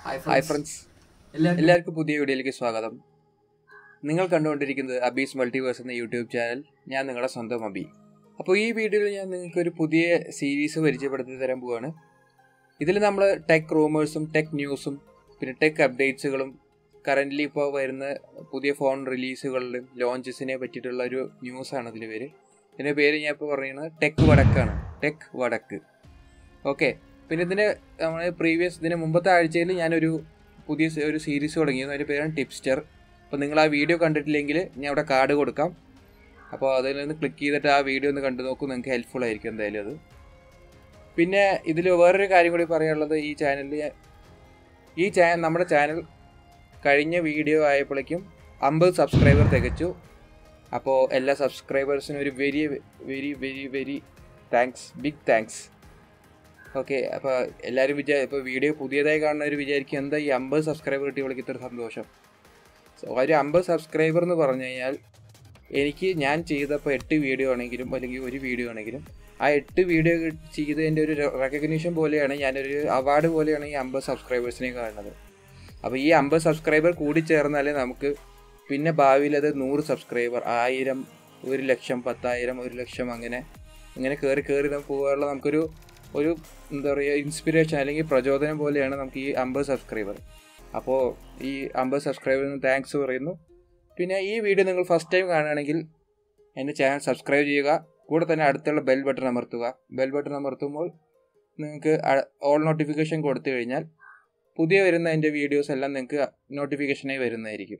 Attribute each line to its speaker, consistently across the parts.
Speaker 1: hi friends
Speaker 2: എല്ലാവർക്കും
Speaker 1: എല്ലാവർക്കും പുതിയ വീഡിയോയിലേക്ക് സ്വാഗതം നിങ്ങൾ കണ്ടുകൊണ്ടിരിക്കുന്നത് അബീസ് മൾട്ടിവേഴ്സ് എന്ന യൂട്യൂബ് ചാനൽ ഞാൻ നിങ്ങളുടെ സ്വന്തം അബി അപ്പോൾ ഈ വീഡിയോയിൽ ഞാൻ നിങ്ങൾക്ക് ഒരു പുതിയ സീരീസ് പരിചയപ്പെടുത്തി തരാൻ പോവാണ് ഇതിൽ നമ്മൾ ടെക് റൂമേഴ്സും ടെക് ന്യൂസും പിന്നെ ടെക് അപ്ഡേറ്റ്സുകളും കറൻ്റ്ലി ഇപ്പോൾ വരുന്ന പുതിയ ഫോൺ റിലീസുകളിലും ലോഞ്ചസിനെ പറ്റിയിട്ടുള്ള ഒരു ന്യൂസാണ് ഇതിൽ പേര് ഇതിൻ്റെ പേര് ഞാൻ ഇപ്പോൾ പറയുന്നത് ടെക് വടക്കാണ് ടെക് വടക്ക് ഓക്കെ പിന്നെ ഇതിന് നമ്മൾ പ്രീവിയസ് ഇതിന് മുമ്പത്തെ ആഴ്ചയിൽ ഞാനൊരു പുതിയ സ- ഒരു സീരീസ് തുടങ്ങിയത് അതിൻ്റെ പേരാണ് ടിപ്സ്റ്റർ അപ്പോൾ നിങ്ങൾ ആ വീഡിയോ കണ്ടിട്ടില്ലെങ്കിൽ ഞാൻ അവിടെ കാർഡ് കൊടുക്കാം അപ്പോൾ അതിൽ നിന്ന് ക്ലിക്ക് ചെയ്തിട്ട് ആ വീഡിയോ ഒന്ന് കണ്ടു നോക്കൂ നിങ്ങൾക്ക് ഹെൽപ്ഫുൾ ആയിരിക്കും എന്തായാലും അത് പിന്നെ ഇതിൽ വേറൊരു കാര്യം കൂടി പറയാനുള്ളത് ഈ ചാനലിൽ ഈ ചാനൽ നമ്മുടെ ചാനൽ കഴിഞ്ഞ വീഡിയോ ആയപ്പോഴേക്കും അമ്പത് സബ്സ്ക്രൈബർ തികച്ചു അപ്പോൾ എല്ലാ സബ്സ്ക്രൈബേഴ്സിനും ഒരു very very very very thanks big thanks okay അപ്പോൾ എല്ലാവരും വിചാ ഇപ്പോൾ വീഡിയോ പുതിയതായി കാണുന്നവർ വിചാരിക്കും എന്താ ഈ അമ്പത് സബ്സ്ക്രൈബർ കിട്ടി വിളിക്ക് ഇത്ര സന്തോഷം So, ഒരു അമ്പത് സബ്സ്ക്രൈബർ എന്ന് പറഞ്ഞു കഴിഞ്ഞാൽ എനിക്ക് ഞാൻ ചെയ്തപ്പോൾ എട്ട് വീഡിയോ ആണെങ്കിലും അല്ലെങ്കിൽ ഒരു വീഡിയോ ആണെങ്കിലും ആ എട്ട് വീഡിയോ ചെയ്തതിൻ്റെ ഒരു റെക്കഗ്നീഷൻ പോലെയാണ് ഞാനൊരു അവാർഡ് പോലെയാണ് ഈ അമ്പത് സബ്സ്ക്രൈബേഴ്സിനെ കാണുന്നത് അപ്പോൾ ഈ അമ്പത് സബ്സ്ക്രൈബർ കൂടി ചേർന്നാലേ നമുക്ക് പിന്നെ ഭാവിയിൽ അത് നൂറ് സബ്സ്ക്രൈബർ ആയിരം ഒരു ലക്ഷം പത്തായിരം ഒരു ലക്ഷം അങ്ങനെ ഇങ്ങനെ കയറി കയറി നമുക്ക് പോകാനുള്ള നമുക്കൊരു ഒരു എന്താ പറയുക ഇൻസ്പിറേഷൻ അല്ലെങ്കിൽ പ്രചോദനം പോലെയാണ് നമുക്ക് ഈ അമ്പത് സബ്സ്ക്രൈബർ അപ്പോൾ ഈ അമ്പത് സബ്സ്ക്രൈബറിന് താങ്ക്സ് പറയുന്നു പിന്നെ ഈ വീഡിയോ നിങ്ങൾ ഫസ്റ്റ് ടൈം കാണുകയാണെങ്കിൽ എൻ്റെ ചാനൽ സബ്സ്ക്രൈബ് ചെയ്യുക കൂടെ തന്നെ അടുത്തുള്ള ബെൽ ബട്ടൺ അമർത്തുക ബെൽ ബട്ടൺ അമർത്തുമ്പോൾ നിങ്ങൾക്ക് ഓൾ നോട്ടിഫിക്കേഷൻ കൊടുത്തു കഴിഞ്ഞാൽ പുതിയ വരുന്ന എൻ്റെ വീഡിയോസ് എല്ലാം നിങ്ങൾക്ക് നോട്ടിഫിക്കേഷനായി വരുന്നതായിരിക്കും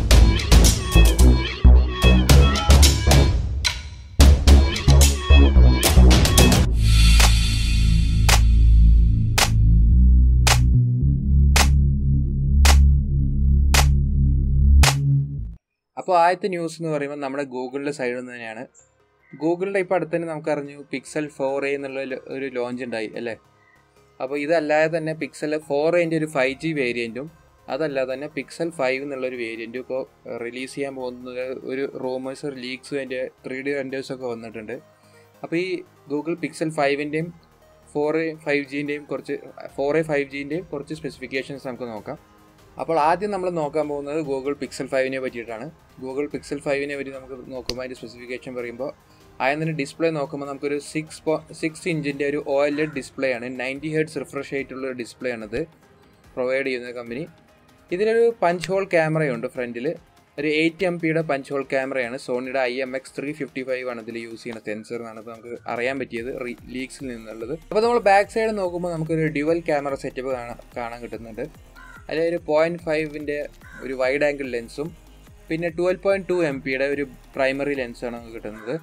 Speaker 1: അപ്പോൾ ആദ്യത്തെ ന്യൂസ് എന്ന് പറയുമ്പോൾ നമ്മുടെ ഗൂഗിളിൻ്റെ സൈഡിൽ നിന്ന് തന്നെയാണ് ഗൂഗിളിൻ്റെ ഇപ്പോൾ അടുത്ത് തന്നെ നമുക്ക് അറിഞ്ഞു പിക്സൽ ഫോർ എ എന്നുള്ള ഒരു- ഒരു ലോഞ്ച് ഉണ്ടായി അല്ലേ അപ്പോൾ ഇതല്ലാതെ തന്നെ പിക്സൽ ഫോർ എൻ്റെ ഒരു ഫൈവ് ജി വേരിയൻറ്റും അതല്ലാതെ തന്നെ പിക്സൽ ഫൈവ് എന്നുള്ള ഒരു വേരിയൻറ്റും ഇപ്പോൾ റിലീസ് ചെയ്യാൻ പോകുന്നത് ഒരു റൂമേഴ്സ് ലീക്സും അതിൻ്റെ ത്രീ ഡി റെൻഡേഴ്സൊക്കെ വന്നിട്ടുണ്ട് അപ്പോൾ ഈ ഗൂഗിൾ പിക്സൽ ഫൈവിൻ്റെയും ഫോർ എ ഫൈവ് ജീൻ്റെയും കുറച്ച് ഫോർ എ ഫൈവ് ജീൻ്റെയും കുറച്ച് സ്പെസിഫിക്കേഷൻസ് നമുക്ക് നോക്കാം അപ്പോൾ ആദ്യം നമ്മൾ നോക്കാൻ പോകുന്നത് ഗൂഗിൾ പിക്സൽ ഫൈവിനെ പറ്റിയിട്ടാണ് ഗൂഗിൾ പിക്സൽ ഫൈവിനെ പറ്റി നമുക്ക് നോക്കുമ്പോൾ അതിൻ്റെ സ്പെസിഫിക്കേഷൻ പറയുമ്പോൾ അതിന് ഡിസ്പ്ലേ നോക്കുമ്പോൾ നമുക്കൊരു സിക്സ് പോ സിക്സ് ഇഞ്ചിൻ്റെ ഒരു ഒ എൽ എഡ് ഡിസ്പ്ലേ ആണ് നയൻറ്റി ഹെഡ്സ് റിഫ്രഷ് ആയിട്ടുള്ള ഒരു ഡിസ്പ്ലേ ആണിത് പ്രൊവൈഡ് ചെയ്യുന്ന കമ്പനി ഇതിലൊരു പഞ്ച് ഹോൾ ക്യാമറയുണ്ട് ഫ്രണ്ടിൽ ഒരു എയ്റ്റ് എം പിയുടെ പഞ്ച് ഹോൾ ക്യാമറയാണ് സോണിയുടെ I M X three fifty five ആണ് ഇതിൽ യൂസ് ചെയ്യുന്ന സെൻസർ എന്നാണ് ഇപ്പോൾ നമുക്ക് അറിയാൻ പറ്റിയത് ലീക്സിൽ നിന്നുള്ളത് അപ്പോൾ നമ്മൾ ബാക്ക് സൈഡ് നോക്കുമ്പോൾ നമുക്കൊരു ഡ്യുവൽ ക്യാമറ സെറ്റപ്പ് കാണാൻ കാണാൻ കിട്ടുന്നുണ്ട് അതിൽ ഒരു പോയിൻറ്റ് ഫൈവിൻ്റെ ഒരു വൈഡ് ആംഗിൾ ലെൻസും പിന്നെ ട്വൽവ് പോയിൻറ്റ് ടു എം പിയുടെ ഒരു പ്രൈമറി ലെൻസാണ് നമുക്ക് കിട്ടുന്നത്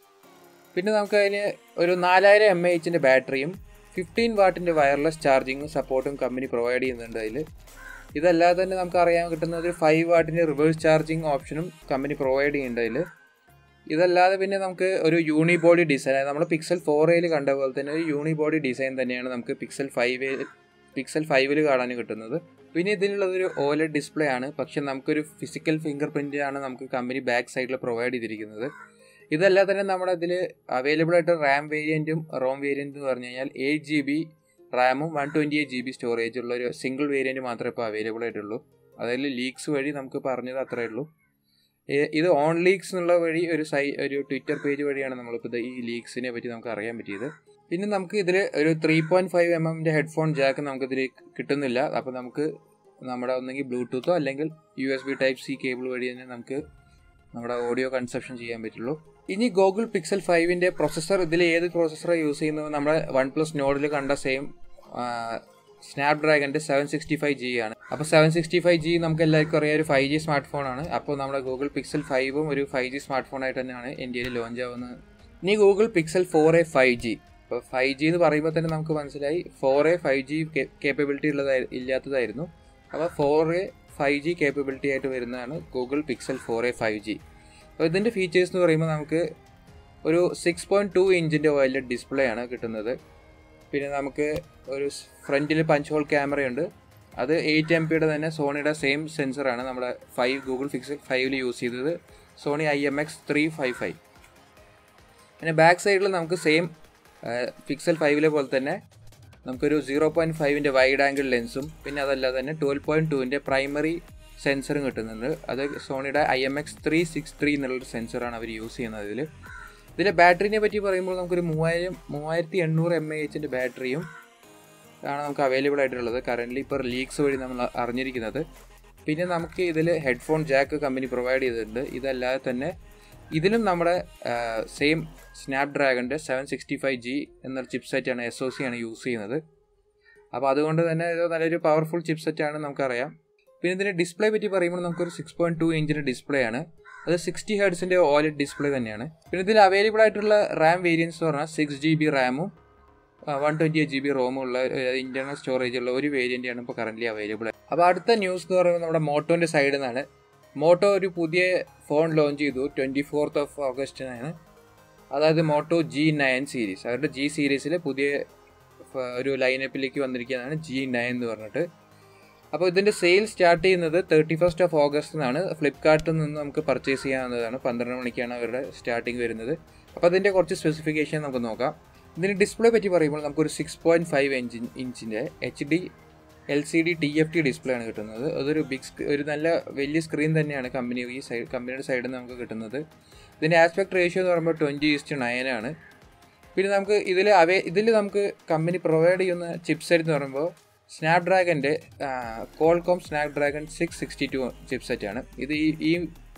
Speaker 1: പിന്നെ നമുക്ക് അതിന് ഒരു നാലായിരം എം എ എച്ചിൻ്റെ ബാറ്ററിയും ഫിഫ്റ്റീൻ വാട്ടിൻ്റെ വയർലെസ് ചാർജിങ്ങും സപ്പോർട്ടും കമ്പനി പ്രൊവൈഡ് ചെയ്യുന്നുണ്ട് അതിൽ ഇതല്ലാതെ തന്നെ നമുക്ക് അറിയാൻ കിട്ടുന്ന ഒരു ഫൈവ് വാട്ടിൻ്റെ റിവേഴ്സ് ചാർജിങ് ഓപ്ഷനും കമ്പനി പ്രൊവൈഡ് ചെയ്യുന്നുണ്ട് അതിൽ ഇതല്ലാതെ പിന്നെ നമുക്ക് ഒരു യൂണിബോഡി ഡിസൈൻ അതായത് നമ്മൾ പിക്സൽ ഫോർ എയിൽ കണ്ട പോലെ തന്നെ ഒരു യൂണിബോഡി ഡിസൈൻ തന്നെയാണ് നമുക്ക് പിക്സൽ ഫൈവ് പിക്സൽ ഫൈവിൽ കാണാൻ കിട്ടുന്നത് പിന്നെ ഇതിനുള്ളതൊരു ഓലഡ് ഡിസ്പ്ലേ ആണ് പക്ഷെ നമുക്കൊരു ഫിസിക്കൽ ഫിംഗർ പ്രിൻ്റ് ആണ് നമുക്ക് കമ്പനി ബാക്ക് സൈഡിൽ പ്രൊവൈഡ് ചെയ്തിരിക്കുന്നത് ഇതല്ലാതെ തന്നെ നമ്മുടെ ഇതിൽ അവൈലബിൾ ആയിട്ട് റാം വേരിയൻറ്റും റോം വേരിയൻറ്റും എന്ന് പറഞ്ഞു കഴിഞ്ഞാൽ എയ്റ്റ് ജി ബി റാമും one twenty eight G B storage ഉള്ള ഒരു സിംഗിൾ വേരിയൻറ്റ് മാത്രമേ ഇപ്പോൾ അവൈലബിൾ ആയിട്ടുള്ളൂ അതിൽ ലീക്സ് വഴി നമുക്ക് പറഞ്ഞത് അത്രയേ ഉള്ളൂ ഏ- ഇത് ഓൺ ലീക്സ് എന്നുള്ള വഴി ഒരു സൈ ഒരു ട്വിറ്റർ പേജ് വഴിയാണ് നമ്മളിപ്പോൾ ഇത് ഈ ലീക്സിനെ പറ്റി നമുക്ക് അറിയാൻ പറ്റിയത് പിന്നെ നമുക്ക് ഇതിൽ ഒരു ത്രീ പോയിൻറ്റ് ഫൈവ് എം എമ്മിൻ്റെ ഹെഡ്ഫോൺ ജാക്ക് നമുക്കിതിൽ കിട്ടുന്നില്ല അപ്പോൾ നമുക്ക് നമ്മുടെ ഒന്നെങ്കിൽ ബ്ലൂടൂത്തോ അല്ലെങ്കിൽ U S B type C cable വഴി തന്നെ നമുക്ക് നമ്മുടെ ഓഡിയോ കൺസെപ്ഷൻ ചെയ്യാൻ പറ്റുള്ളൂ ഇനി ഗൂഗിൾ പിക്സൽ ഫൈവിൻ്റെ പ്രൊസസ്സർ ഇതിൽ ഏത് പ്രൊസസ്സറാണ് യൂസ് ചെയ്യുന്നത് നമ്മുടെ വൺ പ്ലസ് നോഡിൽ കണ്ട സെയിം സ്നാപ് ഡ്രാഗൻ്റെ സെവൻ സിക്സ്റ്റി ഫൈവ് ജി ആണ് അപ്പോൾ സെവൻ സിക്സ്റ്റി ഫൈവ് ജി നമുക്ക് എല്ലാവർക്കും അറിയാം ഒരു ഫൈവ് ജി സ്മാർട്ട് ഫോണാണ് അപ്പോൾ നമ്മുടെ ഗൂഗിൾ പിക്സൽ ഫൈവും ഒരു ഫൈവ് ജി സ്മാർട്ട് ഫോണായിട്ട് തന്നെയാണ് ഇന്ത്യയിൽ ലോഞ്ച് ആവുന്നത് ഇനി Google Pixel four A five G ഇപ്പോൾ ഫൈവ് ജി എന്ന് പറയുമ്പോൾ തന്നെ നമുക്ക് മനസ്സിലായി four A five G capability ഉള്ളതായി ഇല്ലാത്തതായിരുന്നു അപ്പോൾ four A five G capability ആയിട്ട് വരുന്നതാണ് Google Pixel four A five G അപ്പോൾ ഇതിൻ്റെ ഫീച്ചേഴ്സ് എന്ന് പറയുമ്പോൾ നമുക്ക് ഒരു സിക്സ് പോയിൻറ്റ് ടു ഇഞ്ചിൻ്റെ വയലറ്റ് ഡിസ്പ്ലേ ആണ് കിട്ടുന്നത് പിന്നെ നമുക്ക് ഒരു ഫ്രണ്ടിൽ പഞ്ച് ഹോൾ ക്യാമറയുണ്ട് അത് എയ്റ്റ് എം പിയുടെ തന്നെ സോണിയുടെ സെയിം സെൻസറാണ് നമ്മുടെ ഫൈവ് ഗൂഗിൾ പിക്സൽ ഫൈവിൽ യൂസ് ചെയ്തത് Sony I M X three five five പിന്നെ ബാക്ക് സൈഡിൽ നമുക്ക് സെയിം പിക്സൽ ഫൈവിലെ പോലെ തന്നെ നമുക്കൊരു സീറോ പോയിൻറ്റ് ഫൈവിൻ്റെ വൈഡ് ആംഗിൾ ലെൻസും പിന്നെ അതല്ലാതെ തന്നെ ട്വൽവ് പോയിൻറ്റ് ടുവിൻ്റെ പ്രൈമറി സെൻസറും കിട്ടുന്നുണ്ട് അത് സോണിയുടെ I M X three six three എന്നുള്ളൊരു സെൻസറാണ് അവർ യൂസ് ചെയ്യുന്നത് ഇതിൽ ഇതിലെ ബാറ്ററിനെ പറ്റി പറയുമ്പോൾ നമുക്കൊരു മൂവായിരം മൂവായിരത്തി എണ്ണൂറ് എം എ എച്ചിൻ്റെ ബാറ്ററിയും ആണ് നമുക്ക് അവൈലബിൾ ആയിട്ടുള്ളത് കറൻ്റ്ലി ഇപ്പോൾ ലീക്സ് വഴി നമ്മൾ അറിഞ്ഞിരിക്കുന്നത് പിന്നെ നമുക്ക് ഇതിൽ ഹെഡ്ഫോൺ ജാക്ക് കമ്പനി പ്രൊവൈഡ് ചെയ്തിട്ടുണ്ട് ഇതല്ലാതെ തന്നെ ഇതിലും നമ്മുടെ സെയിം സ്നാപ് ഡ്രാഗൻ്റെ സെവൻ സിക്സ്റ്റി ഫൈവ് ജി എന്നൊരു ചിപ്സെറ്റാണ് എസ് ഒ സി ആണ് യൂസ് ചെയ്യുന്നത് അപ്പോൾ അതുകൊണ്ട് തന്നെ ഇത് നല്ലൊരു പവർഫുൾ ചിപ്സെറ്റാണ് നമുക്കറിയാം പിന്നെ ഇതിൻ്റെ ഡിസ്പ്ലേ പറ്റി പറയുമ്പോൾ നമുക്കൊരു സിക്സ് പോയിൻറ്റ് ടു ഇഞ്ചിൻ്റെ ഡിസ്പ്ലേ ആണ് അത് സിക്സ്റ്റി ഹെഡ്സിൻ്റെ ഓലഡ് ഡിസ്പ്ലേ തന്നെയാണ് പിന്നെ ഇതിൽ അവൈലബിൾ ആയിട്ടുള്ള റാം വേരിയൻസ് എന്ന് പറഞ്ഞാൽ സിക്സ് ജി ബി റാമും one twenty eight G B റോമും ഉള്ള ഇൻറ്റർണൽ സ്റ്റോറേജ് ഉള്ള ഒരു വേരിയൻ്റാണ് ഇപ്പോൾ കറൻ്റ് അവൈലബിൾ അപ്പോൾ അടുത്ത ന്യൂസ് എന്ന് പറയുമ്പോൾ നമ്മുടെ മോട്ടോൻ്റെ സൈഡിൽ നിന്നാണ് മോട്ടോ ഒരു പുതിയ ഫോൺ ലോഞ്ച് ചെയ്തു ട്വൻറ്റി ഫോർത്ത് ഓഫ് ഓഗസ്റ്റിനാണ് അതായത് മോട്ടോ ജി നയൻ സീരീസ് അവരുടെ ജി സീരീസിൽ പുതിയ ഒരു ലൈനപ്പിലേക്ക് വന്നിരിക്കുന്നതാണ് ജി നയൻ എന്ന് പറഞ്ഞിട്ട് അപ്പോൾ ഇതിൻ്റെ സെയിൽ സ്റ്റാർട്ട് ചെയ്യുന്നത് തേർട്ടി ഫസ്റ്റ് ഓഫ് ഓഗസ്റ്റിനാണ് ഫ്ലിപ്കാർട്ടിൽ നിന്ന് നമുക്ക് പർച്ചേസ് ചെയ്യാവുന്നതാണ് പന്ത്രണ്ട് മണിക്കാണ് അവരുടെ സ്റ്റാർട്ടിങ് വരുന്നത് അപ്പോൾ അതിൻ്റെ കുറച്ച് സ്പെസിഫിക്കേഷൻ നമുക്ക് നോക്കാം ഇതിന് ഡിസ്പ്ലേ പറ്റി പറയുമ്പോൾ നമുക്കൊരു സിക്സ് പോയിൻറ്റ് ഫൈവ് ഇഞ്ച് ഇഞ്ചിൻ്റെ H D L C D T F T display ആണ് കിട്ടുന്നത് അതൊരു ബിഗ് ഒരു നല്ല വലിയ സ്ക്രീൻ തന്നെയാണ് കമ്പനി ഈ സൈഡ് കമ്പനിയുടെ സൈഡിൽ നിന്ന് നമുക്ക് കിട്ടുന്നത് ഇതിൻ്റെ ആസ്പെക്ട് റേഷ്യോ എന്ന് പറയുമ്പോൾ ട്വൻറ്റി ഈസ്റ്റ് നയൻ ആണ് പിന്നെ നമുക്ക് ഇതിൽ അവേ ഇതിൽ നമുക്ക് കമ്പനി പ്രൊവൈഡ് ചെയ്യുന്ന ചിപ്സെറ്റ് എന്ന് പറയുമ്പോൾ സ്നാപ്ഡ്രാഗൻ്റെ Qualcomm Snapdragon six sixty two ചിപ്സെറ്റാണ് ഇത് ഈ ഈ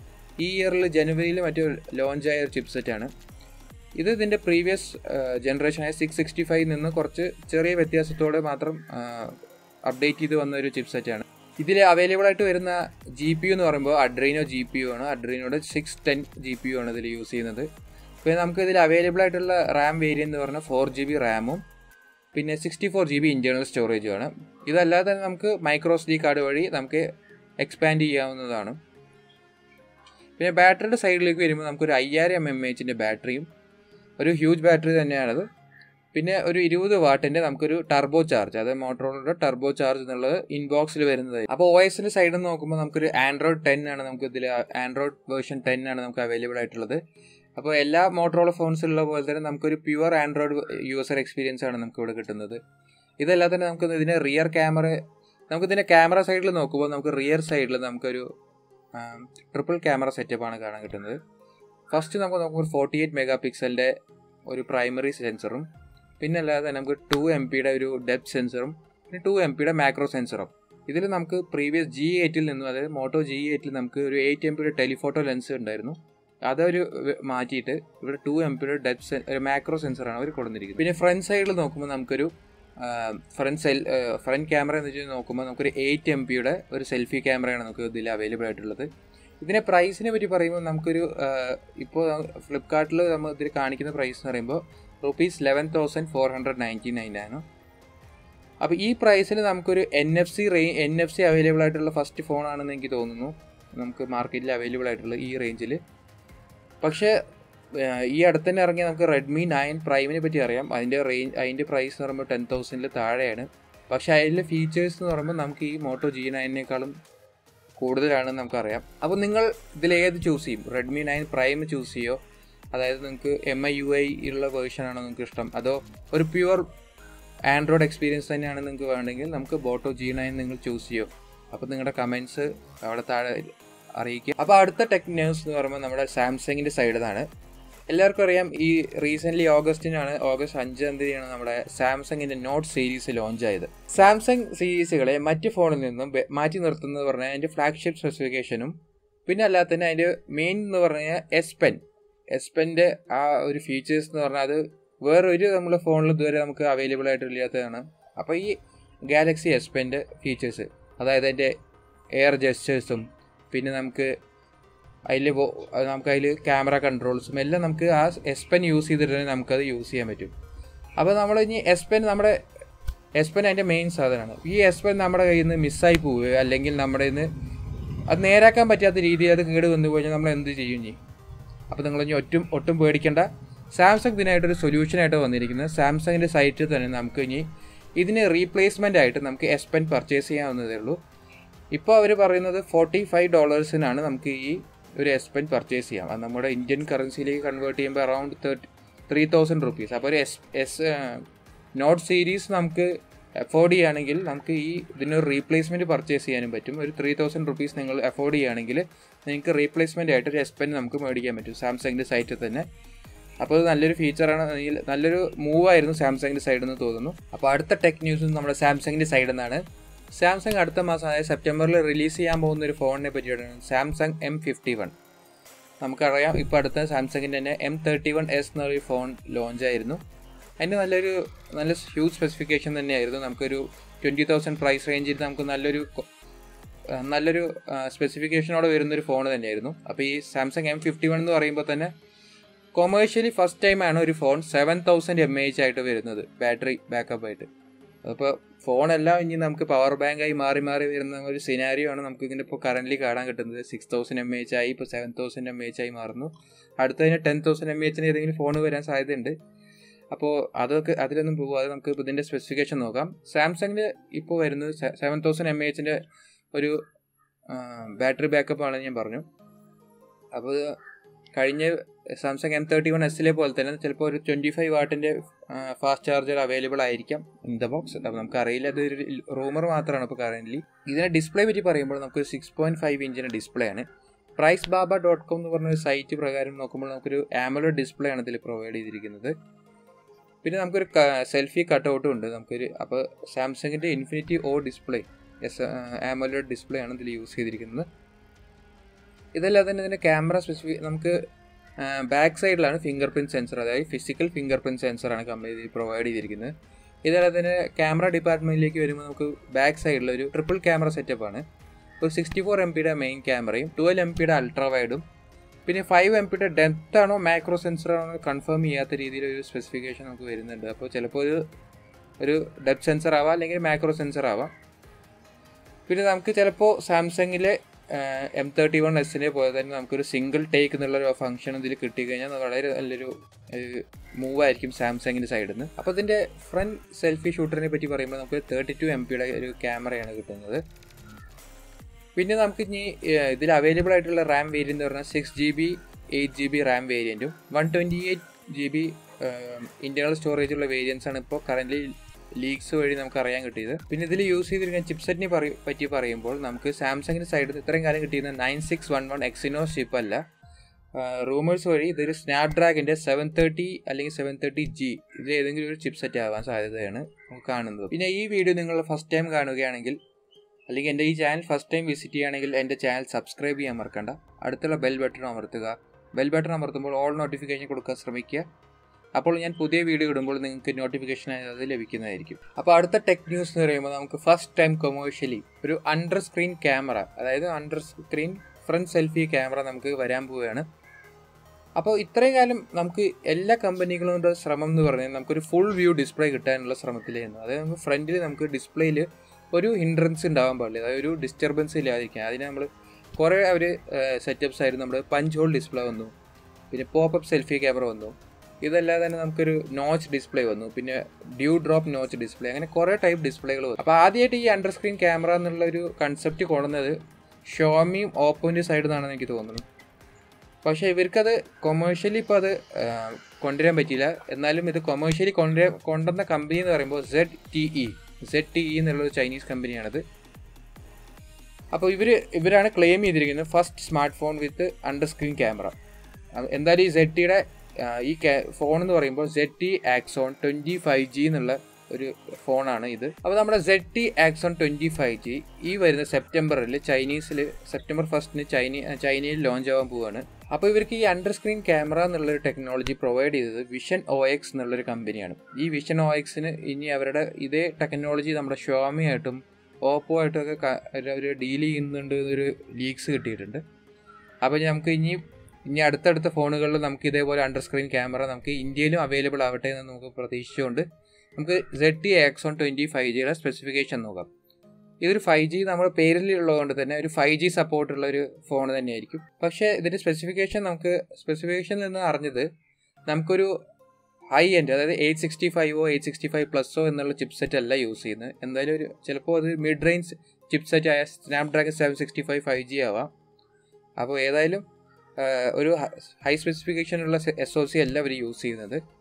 Speaker 1: ഈ ഇയറിൽ ജനുവരിയിൽ മറ്റു ലോഞ്ചായ ഒരു ചിപ്സെറ്റാണ് ഇത് ഇതിൻ്റെ പ്രീവിയസ് ജനറേഷനായ സിക്സ് സിക്സ്റ്റി ഫൈവ് നിന്ന് കുറച്ച് ചെറിയ വ്യത്യാസത്തോടെ മാത്രം അപ്ഡേറ്റ് ചെയ്ത് വന്ന ഒരു ചിപ്സെറ്റാണ് ഇതിൽ അവൈലബിൾ ആയിട്ട് വരുന്ന ജി പി യു എന്ന് പറയുമ്പോൾ അഡ്രീനോ ജി പി യു ആണ് അഡ്രീനോയുടെ six ten G P U ആണ് ഇതിൽ യൂസ് ചെയ്യുന്നത് പിന്നെ നമുക്ക് ഇതിൽ അവൈലബിൾ ആയിട്ടുള്ള റാം വേരിയൻ്റ് എന്ന് പറഞ്ഞാൽ ഫോർ ജി ബി റാമും പിന്നെ sixty four G B internal സ്റ്റോറേജും ആണ് ഇതല്ലാതെ തന്നെ നമുക്ക് മൈക്രോസ് ഡി കാർഡ് വഴി നമുക്ക് എക്സ്പാൻഡ് ചെയ്യാവുന്നതാണ് പിന്നെ ബാറ്ററിയുടെ സൈഡിലേക്ക് വരുമ്പോൾ നമുക്കൊരു അയ്യായിരം എം എം എച്ചിൻ്റെ ബാറ്ററിയും ഒരു ഹ്യൂജ് ബാറ്ററി തന്നെയാണത് പിന്നെ ഒരു ഇരുപത് വാട്ടിൻ്റെ നമുക്കൊരു ടർബോ ചാർജ് അതായത് മോട്ടോറോളയുടെ ടർബോ ചാർജ് എന്നുള്ളത് ഇൻബോക്സിൽ വരുന്നത് അപ്പോൾ ഒ എസിൻ്റെ സൈഡിൽ നിന്ന് നോക്കുമ്പോൾ നമുക്കൊരു ആൻഡ്രോയിഡ് ടെൻ ആണ് നമുക്ക് ഇതിൽ ആൻഡ്രോയിഡ് വേർഷൻ ടെൻ ആണ് നമുക്ക് അവൈലബിൾ ആയിട്ടുള്ളത് അപ്പോൾ എല്ലാ മോട്ടറോള ഫോൺസിലുള്ള പോലെ തന്നെ നമുക്കൊരു പ്യുവർ ആൻഡ്രോയിഡ് യൂസർ എക്സ്പീരിയൻസ് ആണ് നമുക്ക് ഇവിടെ കിട്ടുന്നത് ഇതല്ലാതെ തന്നെ നമുക്ക് ഇതിൻ്റെ റിയർ ക്യാമറ നമുക്ക് ഇതിൻ്റെ ക്യാമറ സൈഡിൽ നോക്കുമ്പോൾ നമുക്ക് റിയർ സൈഡിൽ നമുക്കൊരു ട്രിപ്പിൾ ക്യാമറ സെറ്റപ്പാണ് കാണാൻ കിട്ടുന്നത് ഫസ്റ്റ് നമുക്ക് നോക്കുമ്പോൾ ഫോർട്ടി എയ്റ്റ് മെഗാ പിക്സലിൻ്റെ ഒരു പ്രൈമറി സെൻസറും പിന്നെ അല്ലാതെ തന്നെ നമുക്ക് ടു എം പിയുടെ ഒരു ഡെപ്ത് സെൻസറും പിന്നെ ടു എം പിയുടെ മാക്രോ സെൻസറും ഇതിൽ നമുക്ക് പ്രീവിയസ് ജി എയ്റ്റിൽ നിന്നും അതായത് മോട്ടോ ജി എയ്റ്റിൽ നമുക്ക് ഒരു എയ്റ്റ് എം പിയുടെ ടെലിഫോട്ടോ ലെൻസ് ഉണ്ടായിരുന്നു അതൊരു മാറ്റിയിട്ട് ഇവിടെ ടു എം പിയുടെ ഡെപ്ത് ഒരു മാക്രോ സെൻസറാണ് അവർ കൊടുത്തിരിക്കുന്നത് പിന്നെ ഫ്രണ്ട് സൈഡിൽ നോക്കുമ്പോൾ നമുക്കൊരു ഫ്രണ്ട് സെൽ ഫ്രണ്ട് ക്യാമറ എന്ന് വെച്ച് നോക്കുമ്പോൾ നമുക്കൊരു എയ്റ്റ് എം പിയുടെ ഒരു സെൽഫി ക്യാമറയാണ് നമുക്ക് ഇതിൽ അവൈലബിൾ ആയിട്ടുള്ളത് ഇതിനെ പ്രൈസിനെ പറ്റി പറയുമ്പോൾ നമുക്കൊരു ഇപ്പോൾ ഫ്ലിപ്കാർട്ടിൽ നമ്മൾ ഇതിൽ കാണിക്കുന്ന പ്രൈസ് എന്ന് പറയുമ്പോൾ rupees eleven thousand four hundred ninety nine ആണ് അപ്പോൾ ഈ പ്രൈസിന് നമുക്കൊരു എൻ എഫ് സി റേ എൻ എഫ് സി അവൈലബിൾ ആയിട്ടുള്ള ഫസ്റ്റ് ഫോണാണെന്ന് എനിക്ക് തോന്നുന്നു നമുക്ക് മാർക്കറ്റിൽ അവൈലബിൾ ആയിട്ടുള്ള ഈ റേഞ്ചിൽ പക്ഷേ ഈ അടുത്ത് തന്നെ ഇറങ്ങിയ നമുക്ക് റെഡ്മി നയൻ പ്രൈമിനെ പറ്റി അറിയാം അതിൻ്റെ റേഞ്ച് അതിൻ്റെ പ്രൈസ് എന്ന് പറയുമ്പോൾ ടെൻ തൗസൻഡിൽ താഴെയാണ് പക്ഷേ അതിലെ ഫീച്ചേഴ്സ് എന്ന് പറയുമ്പോൾ നമുക്ക് ഈ മോട്ടോ ജി നയനേക്കാളും കൂടുതലാണെന്ന് നമുക്കറിയാം അപ്പോൾ നിങ്ങൾ ഇതിൽ ഏത് ചൂസ് ചെയ്യും റെഡ്മി നയൻ പ്രൈം ചൂസ് ചെയ്യോ അതായത് നിങ്ങൾക്ക് എം ഐ യു ഐ ഉള്ള വേർഷനാണോ നിങ്ങൾക്ക് ഇഷ്ടം അതോ ഒരു പ്യുവർ ആൻഡ്രോയിഡ് എക്സ്പീരിയൻസ് തന്നെയാണ് നിങ്ങൾക്ക് വേണമെങ്കിൽ നമുക്ക് ബോട്ടോ ജി നയൻ നിങ്ങൾ ചൂസ് ചെയ്യോ അപ്പോൾ നിങ്ങളുടെ കമൻസ് അവിടെ താഴെ അറിയിക്കുക അപ്പോൾ അടുത്ത ടെക് ന്യൂസ് എന്ന് പറയുമ്പോൾ നമ്മുടെ സാംസങ്ങിൻ്റെ സൈഡിൽ നിന്നാണ് എല്ലാവർക്കും അറിയാം ഈ റീസെൻ്റ്ലി ഓഗസ്റ്റിനാണ് ഓഗസ്റ്റ് അഞ്ചാം തീയതിയാണ് നമ്മുടെ സാംസങ്ങിൻ്റെ നോട്ട് സീരീസ് ലോഞ്ച് ആയത് സാംസങ് സീരീസുകളെ മറ്റ് ഫോണിൽ നിന്നും മാറ്റി നിർത്തുന്നത് പറഞ്ഞാൽ അതിൻ്റെ ഫ്ലാഗ്ഷിപ്പ് സ്പെസിഫിക്കേഷനും പിന്നെ അല്ലാതെ തന്നെ അതിൻ്റെ മെയിൻ എന്ന് പറഞ്ഞാൽ എസ് പെൻ എസ് പെൻ്റെ ആ ഒരു ഫീച്ചേഴ്സ് എന്ന് പറഞ്ഞാൽ അത് വേറൊരു നമ്മുടെ ഫോണിൽ ഇതുവരെ നമുക്ക് അവൈലബിൾ ആയിട്ടില്ലാത്തതാണ് അപ്പോൾ ഈ ഗാലക്സി എസ് പെൻ്റെ ഫീച്ചേഴ്സ് അതായത് അതിൻ്റെ എയർ ജസ്റ്റേഴ്സും പിന്നെ നമുക്ക് അതിൽ നമുക്ക് അതിൽ ക്യാമറ കൺട്രോൾസും എല്ലാം നമുക്ക് ആ എസ് പെൻ യൂസ് ചെയ്തിട്ട് തന്നെ നമുക്കത് യൂസ് ചെയ്യാൻ പറ്റും അപ്പോൾ നമ്മൾ ഇനി എസ് പെൻ നമ്മുടെ എസ് പെൻ അതിൻ്റെ മെയിൻ സാധനമാണ് ഈ എസ് പെൻ നമ്മുടെ കയ്യിൽ നിന്ന് മിസ്സായി പോവുകയോ അല്ലെങ്കിൽ നമ്മുടെ നിന്ന് അത് നേരാക്കാൻ പറ്റാത്ത രീതിയിൽ അത് കേട് വന്നു കഴിഞ്ഞാൽ നമ്മൾ എന്ത് ചെയ്യും ചെയ്യും അപ്പോൾ നിങ്ങൾ ഇനി ഒട്ടും ഒട്ടും പേടിക്കേണ്ട സാംസങ് ഇതിനായിട്ടൊരു സൊല്യൂഷനായിട്ട് വന്നിരിക്കുന്നത് സാംസങ്ങിൻ്റെ സൈറ്റിൽ തന്നെ നമുക്ക് ഇനി ഇതിന് റീപ്ലേസ്മെൻ്റ് ആയിട്ട് നമുക്ക് എസ് പെൻ പർച്ചേസ് ചെയ്യാവുന്നതേ ഉള്ളൂ ഇപ്പോൾ അവർ പറയുന്നത് ഫോർട്ടി ഫൈവ് ഡോളേഴ്സിനാണ് നമുക്ക് ഈ ഒരു എസ് പെൻ പർച്ചേസ് ചെയ്യാം അത് നമ്മുടെ ഇന്ത്യൻ കറൻസിയിലേക്ക് കൺവേർട്ട് ചെയ്യുമ്പോൾ around thirty three thousand rupees അപ്പോൾ ഒരു എസ് എസ് നോട്ട് സീരീസ് നമുക്ക് അഫോർഡ് ചെയ്യുകയാണെങ്കിൽ നമുക്ക് ഈ ഇതിനൊരു റീപ്ലേസ്മെൻറ്റ് പർച്ചേസ് ചെയ്യാനും പറ്റും ഒരു ത്രീ തൗസൻഡ് റുപ്പീസ് നിങ്ങൾ അഫോർഡ് ചെയ്യുകയാണെങ്കിൽ നിങ്ങൾക്ക് റീപ്ലേസ്മെൻ്റ് ആയിട്ട് ഒരു എസ് പെൻ നമുക്ക് മേടിക്കാൻ പറ്റും സാംസങ്ങിൻ്റെ സൈറ്റിൽ തന്നെ അപ്പോൾ അത് നല്ലൊരു ഫീച്ചറാണ് നല്ലൊരു മൂവായിരുന്നു സാംസങ്ങിൻ്റെ സൈഡിൽ നിന്ന് തോന്നുന്നു അപ്പോൾ അടുത്ത ടെക് ന്യൂസ് നമ്മുടെ സാംസങ്ങിൻ്റെ സൈഡിൽ നിന്നാണ് സാംസങ് അടുത്ത മാസം അതായത് സെപ്റ്റംബറിൽ റിലീസ് ചെയ്യാൻ പോകുന്ന ഒരു ഫോണിനെ പറ്റിയാണ് സാംസങ് എം ഫിഫ്റ്റി വൺ നമുക്കറിയാം ഇപ്പോൾ അടുത്ത സാംസങ്ങിൻ്റെ തന്നെ എം തേർട്ടി വൺ എസ് എന്നൊരു ഫോൺ ലോഞ്ച് ആയിരുന്നു അതിന് നല്ലൊരു നല്ല ഹ്യൂജ് സ്പെസിഫിക്കേഷൻ തന്നെയായിരുന്നു നമുക്കൊരു ട്വൻറ്റി തൗസൻഡ് പ്രൈസ് റേഞ്ചിൽ നമുക്ക് നല്ലൊരു നല്ലൊരു സ്പെസിഫിക്കേഷനോടെ വരുന്നൊരു ഫോൺ തന്നെയായിരുന്നു അപ്പോൾ ഈ സാംസങ് എം ഫിഫ്റ്റി വൺ എന്ന് പറയുമ്പോൾ തന്നെ കൊമേഴ്ഷ്യലി ഫസ്റ്റ് ടൈമാണ് ഒരു phone seven thousand M H ആയിട്ട് വരുന്നത് ബാറ്ററി ബാക്കപ്പ് ആയിട്ട് അപ്പോൾ ഫോണെല്ലാം ഇനി നമുക്ക് പവർ ബാങ്കായി മാറി മാറി വരുന്ന ഒരു സിനാരിയോ ആണ് നമുക്ക് ഇങ്ങനെ ഇപ്പോൾ കറൻ്റ് കാണാൻ കിട്ടുന്നത് സിക്സ് തൗസൻഡ് എം എച്ച് ആയി ഇപ്പോൾ സെവൻ തൗസൻഡ് എം എച്ച് ആയി മാറുന്നു അടുത്തതിന് ടെൻ തൗസൻഡ് എം എച്ചിന് ഏതെങ്കിലും ഫോൺ വരാൻ സാധ്യതയുണ്ട് അപ്പോൾ അതൊക്കെ അതിലൊന്നും പോകാതെ നമുക്ക് ഇതിൻ്റെ സ്പെസിഫിക്കേഷൻ നോക്കാം സാംസങ്ങിൽ ഇപ്പോൾ വരുന്നത് സെവൻ തൗസൻഡ് എം എച്ചിൻ്റെ ഒരു ബാറ്ററി ബാക്കപ്പ് ആണെന്ന് ഞാൻ പറഞ്ഞു അപ്പോൾ കഴിഞ്ഞ സാംസങ് എം തേർട്ടി വൺ എസിലെ പോലെ തന്നെ ചിലപ്പോൾ ഒരു ട്വൻറ്റി ഫൈവ് വാട്ടിൻ്റെ ഫാസ്റ്റ് ചാർജർ അവൈലബിൾ ആയിരിക്കാം ഇൻ ദ ബോക്സ് അപ്പോൾ നമുക്കറിയില്ല അതൊരു റൂമർ മാത്രമാണ് ഇപ്പോൾ കറൻ്റ്ലി ഇതിനെ ഡിസ്പ്ലേ പറ്റി പറയുമ്പോൾ നമുക്ക് സിക്സ് പോയിൻറ്റ് ഫൈവ് ഇഞ്ചിൻ്റെ ഡിസ്പ്ലേ ആണ് പ്രൈസ് ബാബ ഡോട്ട് കോം എന്ന് പറഞ്ഞ ഒരു സൈറ്റ് പ്രകാരം നോക്കുമ്പോൾ നമുക്കൊരു ആമലോ ഡിസ്പ്ലേ ആണ് ഇതിൽ പ്രൊവൈഡ് ചെയ്തിരിക്കുന്നത് പിന്നെ നമുക്കൊരു സെൽഫി കട്ടൗട്ടും ഉണ്ട് നമുക്കൊരു അപ്പോൾ സാംസങ്ങിൻ്റെ infinity O display S AMOLED display ആണ് ഇതിൽ യൂസ് ചെയ്തിരിക്കുന്നത് ഇതല്ലാതെ തന്നെ ഇതിൻ്റെ ക്യാമറ സ്പെസിഫി നമുക്ക് ബാക്ക് സൈഡിലാണ് ഫിംഗർ പ്രിൻറ്റ് സെൻസർ അതായത് ഫിസിക്കൽ ഫിംഗർ പ്രിൻറ്റ് സെൻസറാണ് കമ്പനി പ്രൊവൈഡ് ചെയ്തിരിക്കുന്നത് ഇതല്ലാതെ തന്നെ ക്യാമറ ഡിപ്പാർട്ട്മെൻറ്റിലേക്ക് വരുമ്പോൾ നമുക്ക് ബാക്ക് സൈഡിൽ ഒരു ട്രിപ്പിൾ ക്യാമറ സെറ്റപ്പാണ് ഒരു സിക്സ്റ്റി ഫോർ എം പിയുടെ മെയിൻ ക്യാമറയും ട്വൽവ് എം പിയുടെ അൾട്രാ വൈഡും പിന്നെ ഫൈവ് എം പിയുടെ ഡെപ്ത് ആണോ മാക്രോ സെൻസർ ആണോ കൺഫേം ചെയ്യാത്ത രീതിയിൽ ഒരു സ്പെസിഫിക്കേഷൻ നമുക്ക് വരുന്നുണ്ട് അപ്പോൾ ചിലപ്പോൾ ഒരു ഒരു ഡെപ്ത് സെൻസർ ആവാം അല്ലെങ്കിൽ മാക്രോ സെൻസർ ആവാം പിന്നെ നമുക്ക് ചിലപ്പോൾ സാംസങ്ങിലെ എം തേർട്ടി വൺ എസിനെ പോലെ തന്നെ നമുക്കൊരു സിംഗിൾ ടേക്ക് എന്നുള്ള ഒരു ഫംഗ്ഷൻ ഇതിൽ കിട്ടിക്കഴിഞ്ഞാൽ വളരെ നല്ലൊരു മൂവ് ആയിരിക്കും സാംസങ്ങിൻ്റെ സൈഡിൽ നിന്ന് അപ്പോൾ ഇതിൻ്റെ ഫ്രണ്ട് സെൽഫി ഷൂട്ടറിനെ പറ്റി പറയുമ്പോൾ നമുക്ക് തേർട്ടി ടു എം പിയുടെ ഒരു ക്യാമറയാണ് കിട്ടുന്നത് പിന്നെ നമുക്ക് ഇനി ഇതിൽ അവൈലബിൾ ആയിട്ടുള്ള റാം വേരിയൻ്റ് എന്ന് പറഞ്ഞാൽ six G B eight G B RAM വേരിയൻറ്റും one twenty eight G B internal storage ഉള്ള വേരിയൻസ് ആണ് ഇപ്പോൾ കറൻ്റ് ലീക്സ് വഴി നമുക്ക് അറിയാൻ കിട്ടിയത് പിന്നെ ഇതിൽ യൂസ് ചെയ്തിരിക്കുന്ന ചിപ്സെറ്റിനെ പറ പറ്റി പറയുമ്പോൾ നമുക്ക് സാംസങ്ങിൻ്റെ സൈഡിൽ നിന്ന് ഇത്രയും കാലം കിട്ടിയിരുന്ന nine six one one Exynos chip അല്ല റൂമേഴ്സ് വഴി ഇതൊരു സ്നാപ്ഡ്രാഗിൻ്റെ സെവൻ തേർട്ടി അല്ലെങ്കിൽ സെവൻ തേർട്ടി ജി ഇത് ഏതെങ്കിലും ഒരു ചിപ്സെറ്റ് ആവാൻ സാധ്യതയാണ് നമുക്ക് കാണുന്നത് പിന്നെ ഈ വീഡിയോ നിങ്ങൾ ഫസ്റ്റ് ടൈം കാണുകയാണെങ്കിൽ അല്ലെങ്കിൽ എൻ്റെ ഈ ചാനൽ ഫസ്റ്റ് ടൈം വിസിറ്റ് ചെയ്യുകയാണെങ്കിൽ എൻ്റെ ചാനൽ സബ്സ്ക്രൈബ് ചെയ്യാൻ മറക്കണ്ട അടുത്തുള്ള ബെൽ ബട്ടൺ അമർത്തുക ബെൽ ബട്ടൺ അമർത്തുമ്പോൾ ഓൾ നോട്ടിഫിക്കേഷൻ കൊടുക്കാൻ ശ്രമിക്കുക അപ്പോൾ ഞാൻ പുതിയ വീഡിയോ ഇടുമ്പോൾ നിങ്ങൾക്ക് നോട്ടിഫിക്കേഷൻ അത് ലഭിക്കുന്നതായിരിക്കും അപ്പോൾ അടുത്ത ടെക് ന്യൂസ് എന്ന് പറയുമ്പോൾ നമുക്ക് ഫസ്റ്റ് ടൈം കൊമേഴ്ഷ്യലി ഒരു അണ്ടർ സ്ക്രീൻ ക്യാമറ അതായത് under screen front selfie camera നമുക്ക് വരാൻ പോവുകയാണ് അപ്പോൾ ഇത്രയും കാലം നമുക്ക് എല്ലാ കമ്പനികളുടെ ശ്രമം എന്ന് പറഞ്ഞാൽ നമുക്കൊരു ഫുൾ വ്യൂ ഡിസ്പ്ലേ കിട്ടാനുള്ള ശ്രമത്തിലായിരുന്നു അതായത് നമുക്ക് ഫ്രണ്ടിൽ നമുക്ക് ഡിസ്പ്ലേയിൽ ഒരു ഹിൻഡ്രൻസ് ഉണ്ടാവാൻ പാടില്ല അതായത് ഒരു ഡിസ്റ്റർബൻസ് ഇല്ലാതിരിക്കുക അതിന് നമ്മൾ കുറേ അവർ സെറ്റപ്സ് ആയിരുന്നു നമ്മൾ പഞ്ച് ഹോൾ ഡിസ്പ്ലേ വന്നു പിന്നെ പോപ്പപ്പ് സെൽഫി ക്യാമറ വന്നു ഇതല്ലാതെ തന്നെ നമുക്കൊരു നോച്ച് ഡിസ്പ്ലേ വന്നു പിന്നെ ഡ്യൂ ഡ്രോപ്പ് നോച്ച് ഡിസ്പ്ലേ അങ്ങനെ കുറേ ടൈപ്പ് ഡിസ്പ്ലേകൾ വന്നു അപ്പോൾ ആദ്യമായിട്ട് ഈ അണ്ടർ സ്ക്രീൻ ക്യാമറ എന്നുള്ള ഒരു കൺസെപ്റ്റ് കൊണ്ടുവന്നത് ഷോമിയും ഓപ്പോൻ്റെ സൈഡിൽ നിന്നാണെന്ന് എനിക്ക് തോന്നുന്നു പക്ഷേ ഇവർക്കത് കൊമേഴ്ഷ്യലി ഇപ്പോൾ അത് കൊണ്ടുവരാൻ പറ്റിയില്ല എന്നാലും ഇത് കൊമേഴ്ഷ്യലി കൊണ്ടുവരാൻ കൊണ്ടുവന്ന കമ്പനി എന്ന് പറയുമ്പോൾ Z T E Z T E എന്നുള്ളൊരു ചൈനീസ് കമ്പനിയാണത് അപ്പോൾ ഇവർ ഇവരാണ് ക്ലെയിം ചെയ്തിരിക്കുന്നത് first smart phone with under screen camera എന്തായാലും ഈ സെഡ് ടിയുടെ ഈ ഫോൺ എന്ന് പറയുമ്പോൾ Z T Axon twenty five G എന്നുള്ള ഒരു ഫോണാണ് ഇത് അപ്പോൾ നമ്മുടെ Z T Axon twenty five G ഈ വരുന്ന സെപ്റ്റംബറിൽ ചൈനീസിൽ സെപ്റ്റംബർ ഫസ്റ്റിന് ചൈന ചൈനയിൽ ലോഞ്ച് ആവാൻ പോവുകയാണ് അപ്പോൾ ഇവർക്ക് ഈ അണ്ടർ സ്ക്രീൻ ക്യാമറ എന്നുള്ളൊരു ടെക്നോളജി പ്രൊവൈഡ് ചെയ്തത് വിഷൻ ഒ എക്സ് എന്നുള്ളൊരു കമ്പനിയാണ് ഈ വിഷൻ ഒ എക്സിന് ഇനി അവരുടെ ഇതേ ടെക്നോളജി നമ്മുടെ ഷോമി ആയിട്ടും ഓപ്പോ ആയിട്ടും ഒക്കെ അവർ ഡീൽ ചെയ്യുന്നുണ്ട് എന്നൊരു ലീക്സ് കിട്ടിയിട്ടുണ്ട് അപ്പോൾ നമുക്ക് ഇനി ഇനി അടുത്തടുത്ത ഫോണുകളിൽ നമുക്ക് ഇതേപോലെ അണ്ടർ സ്ക്രീൻ ക്യാമറ നമുക്ക് ഇന്ത്യയിലും അവൈലബിൾ ആവട്ടെ എന്ന് നമുക്ക് പ്രതീക്ഷിച്ചുകൊണ്ട് നമുക്ക് Z T Axon twenty five ജിയുടെ സ്പെസിഫിക്കേഷൻ നോക്കാം ഇതൊരു ഫൈവ് ജി നമ്മുടെ പേരിലുള്ളതുകൊണ്ട് തന്നെ ഒരു ഫൈവ് ജി സപ്പോർട്ടുള്ള ഒരു ഫോൺ തന്നെയായിരിക്കും പക്ഷേ ഇതിൻ്റെ സ്പെസിഫിക്കേഷൻ നമുക്ക് സ്പെസിഫിക്കേഷനിൽ നിന്ന് അറിഞ്ഞത് നമുക്കൊരു ഹൈ എൻഡ് അതായത് എയ്റ്റ് സിക്സ്റ്റി ഫൈവോ എയ്റ്റ് സിക്സ്റ്റി ഫൈവ് പ്ലസോ എന്നുള്ള ചിപ്സെറ്റ് അല്ല യൂസ് ചെയ്യുന്നത് എന്തായാലും ഒരു ചിലപ്പോൾ അത് മിഡ് റേഞ്ച് ചിപ്സെറ്റ് ആയ Snapdragon seven sixty five five G ആവാം അപ്പോൾ ഏതായാലും ഒരു ഹൈ സ്പെസിഫിക്കേഷനുള്ള എസ് ഒ സി അല്ല അവർ യൂസ് ചെയ്യുന്നത്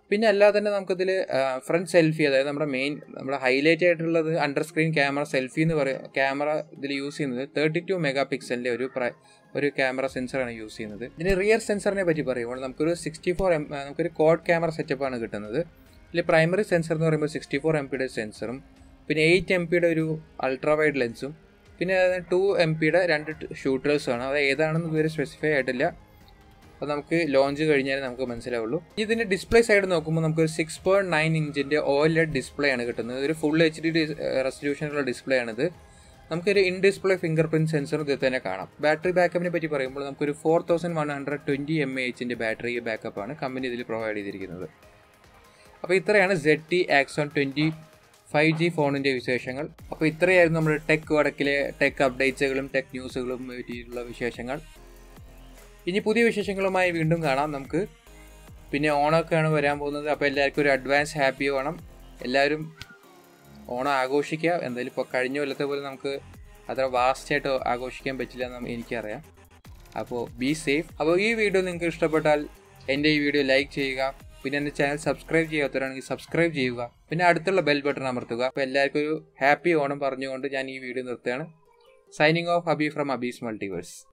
Speaker 1: പിന്നെ അല്ലാതെ തന്നെ നമുക്കിതിൽ ഫ്രണ്ട് സെൽഫി അതായത് നമ്മുടെ മെയിൻ നമ്മുടെ ഹൈലൈറ്റ് ആയിട്ടുള്ളത് അണ്ടർ സ്ക്രീൻ ക്യാമറ സെൽഫി എന്ന് പറയും ക്യാമറ ഇതിൽ യൂസ് ചെയ്യുന്നത് തേർട്ടി ടു മെഗാ പിക്സലിൻ്റെ ഒരു പ്രൈ ഒരു ക്യാമറ സെൻസറാണ് യൂസ് ചെയ്യുന്നത് ഇതിന് റിയർ സെൻസറിനെ പറ്റി പറയുമ്പോൾ നമുക്കൊരു സിക്സ്റ്റി ഫോർ എം നമുക്കൊരു കോഡ് ക്യാമറ സെറ്റപ്പാണ് കിട്ടുന്നത് ഇതിൽ പ്രൈമറി സെൻസർ എന്ന് പറയുമ്പോൾ സിക്സ്റ്റി ഫോർ എം പിയുടെ സെൻസറും പിന്നെ എയ്റ്റ് എം പിയുടെ ഒരു അൾട്രാ വൈഡ് ലെൻസും പിന്നെ ടു എം പിയുടെ രണ്ട് ഷൂട്ടേഴ്സുമാണ് അത് ഏതാണെന്ന് ഇതുവരെ സ്പെസിഫൈ ആയിട്ടില്ല അത് നമുക്ക് ലോഞ്ച് കഴിഞ്ഞാൽ നമുക്ക് മനസ്സിലാവുള്ളൂ ഇതിൻ്റെ ഡിസ്പ്ലേ സൈഡ് നോക്കുമ്പോൾ നമുക്ക് ഒരു സിക്സ് പോയിന്റ് നയൻ ഇഞ്ചിൻ്റെ ഓയിലഡ് ഡിസ്പ്ലേ ആണ് കിട്ടുന്നത് ഒരു ഫുൾ എച്ച് ഡി റെസൊല്യൂഷനുള്ള ഡിസ്പ്ലേ ആണിത് നമുക്കൊരു in display finger print sensor ഇതിൽ തന്നെ കാണാം ബാറ്ററി ബാക്കപ്പിനെ പറ്റി പറയുമ്പോൾ നമുക്കൊരു four thousand one hundred twenty M A എച്ചിൻ്റെ ബാറ്ററി ബാക്കപ്പാണ് കമ്പനി ഇതിൽ പ്രൊവൈഡ് ചെയ്തിരിക്കുന്നത് അപ്പോൾ ഇത്രയാണ് Z T Axon twenty five G ഫോണിൻ്റെ വിശേഷങ്ങൾ അപ്പോൾ ഇത്രയായിരുന്നു നമ്മുടെ ടെക് വടക്കിലെ ടെക് അപ്ഡേറ്റ്സുകളും ടെക് ന്യൂസുകളും പറ്റിയിട്ടുള്ള വിശേഷങ്ങൾ ഇനി പുതിയ വിശേഷങ്ങളുമായി വീണ്ടും കാണാം നമുക്ക് പിന്നെ ഓണമൊക്കെയാണ് വരാൻ പോകുന്നത് അപ്പോൾ എല്ലാവർക്കും ഒരു അഡ്വാൻസ് ഹാപ്പി ഓണം എല്ലാവരും ഓണം ആഘോഷിക്കുക എന്തായാലും ഇപ്പോൾ കഴിഞ്ഞ കൊല്ലത്തെ പോലെ നമുക്ക് അത്ര വാസ്റ്റായിട്ട് ആഘോഷിക്കാൻ പറ്റില്ല എന്ന് എനിക്കറിയാം അപ്പോൾ ബി സേഫ് അപ്പോൾ ഈ വീഡിയോ നിങ്ങൾക്ക് ഇഷ്ടപ്പെട്ടാൽ എൻ്റെ ഈ വീഡിയോ ലൈക്ക് ചെയ്യുക പിന്നെ എൻ്റെ ചാനൽ സബ്സ്ക്രൈബ് ചെയ്യാത്തവരാണെങ്കിൽ സബ്സ്ക്രൈബ് ചെയ്യുക പിന്നെ അടുത്തുള്ള ബെൽ ബട്ടൺ അമർത്തുക അപ്പോൾ എല്ലാവർക്കും ഒരു ഹാപ്പി ഓണം പറഞ്ഞുകൊണ്ട് ഞാൻ ഈ വീഡിയോ നിർത്തുകയാണ് signing off Abi from Abi's multiverse